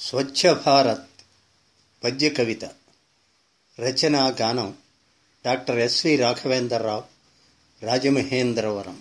స్వచ్ఛ భారత్ పద్య కవిత రచన గానం డాక్టర్ ఎస్వి రాఘవేంద్రరావు రాజమహేంద్రవరం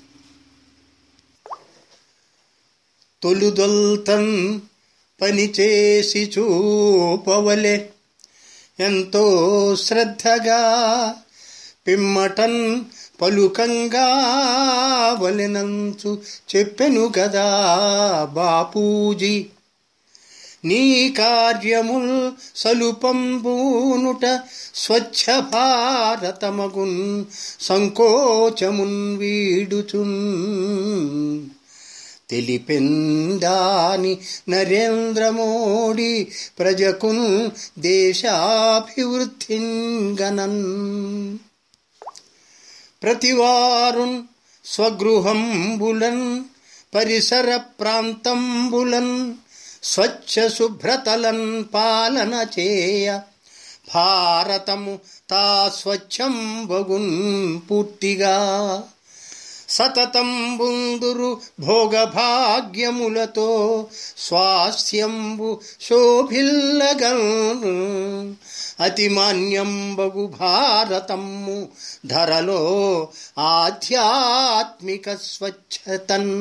తొలుదొల్తన్ పనిచేసి చూపవలె ఎంతో శ్రద్ధగా పిమ్మటన్ పలుకంగా వలెనంచు చెప్పెను గదా బాపూజీ నీ కార్యముల్ సలుపంబూనుట స్వచ్ఛ భారతమగున్ సంకోచమున్ వీడుచున్ తెలిపెందాని నరేంద్ర మోడీ ప్రజకున్ దేశాభివృద్ధిన్ గనన్ ప్రతివారున్ స్వగృహంబులన్ పరిసర ప్రాంతంబులన్ స్వచ్ఛ శుభ్రతలన్ పాలన చేయ భారతము తా స్వచ్ఛం బగున్ పూర్తిగా సతతం బుందురు భోగభాగ్యములతో స్వాస్థ్యంబు శోభిల్లగన్ అతి మాన్యంబగు భారతము ధరలో ఆధ్యాత్మిక స్వచ్ఛతన్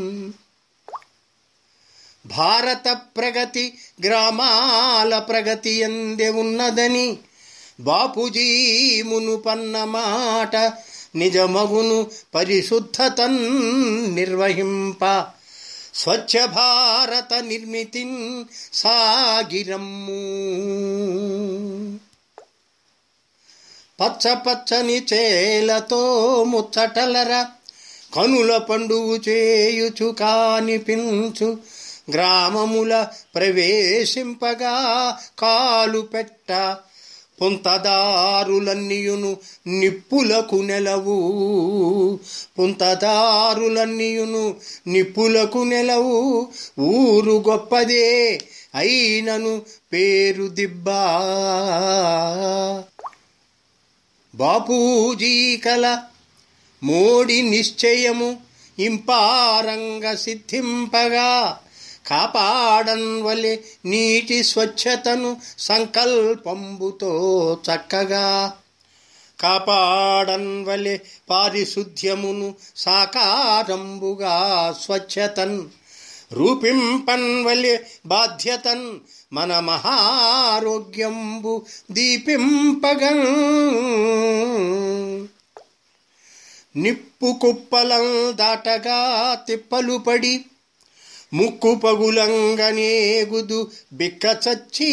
భారత ప్రగతి గ్రామాల ప్రగతి ఎందే ఉన్నదని బాపుజీ మునుపన్న మాట నిజమగును పరిశుద్ధతన్ నిర్వహింప స్వచ్ఛ భారత నిర్మితిన్ సాగిరమ్ము పచ్చ పచ్చని చేలతో ముచ్చటలర కనుల పండువు చేయుచు కానిపించు గ్రామముల ప్రవేశింపగా కాలు పెట్ట పుంతదారులన్నీయును నిప్పులకు నెలవు పుంతదారులన్నీయును నిప్పులకు నెలవు ఊరు గొప్పదే అయినను పేరు దిబ్బా బాపూజీ కల మోడి నిశ్చయము ఇంపారంగ సిద్ధింపగా కాపాడన్ వలె నీటి స్వచ్ఛతను సంకల్పంబుతో చక్కగా కాపాడన్ వలె పారిశుద్ధ్యమును సాకారంబుగా స్వచ్ఛతన్ రూపింపన్ వలె బాధ్యతన్ మన మహారోగ్యంబు దీపింపగన్ నిప్పు కుప్పలం దాటగా తిప్పలు పడి ముక్కు పగులంగనేగుదు బిక్క చచ్చి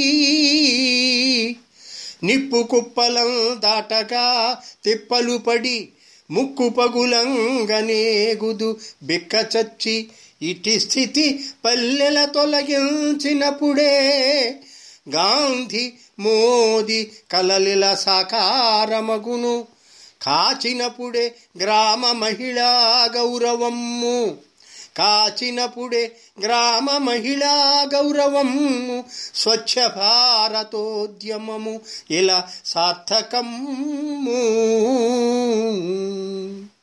నిప్పు కుప్పలం దాటగా తిప్పలు పడి ముక్కు పగులంగనేగుదు బిక్క చచ్చి ఇటి స్థితి పల్లెల తొలగించినప్పుడే గాంధీ మోదీ కలలిల సాకారమగును కాచినప్పుడే గ్రామ మహిళా గౌరవము కాచినప్పుడే గ్రామ మహిళా గౌరవము స్వచ్ఛ భారతోద్యమము ఇలా సార్థకము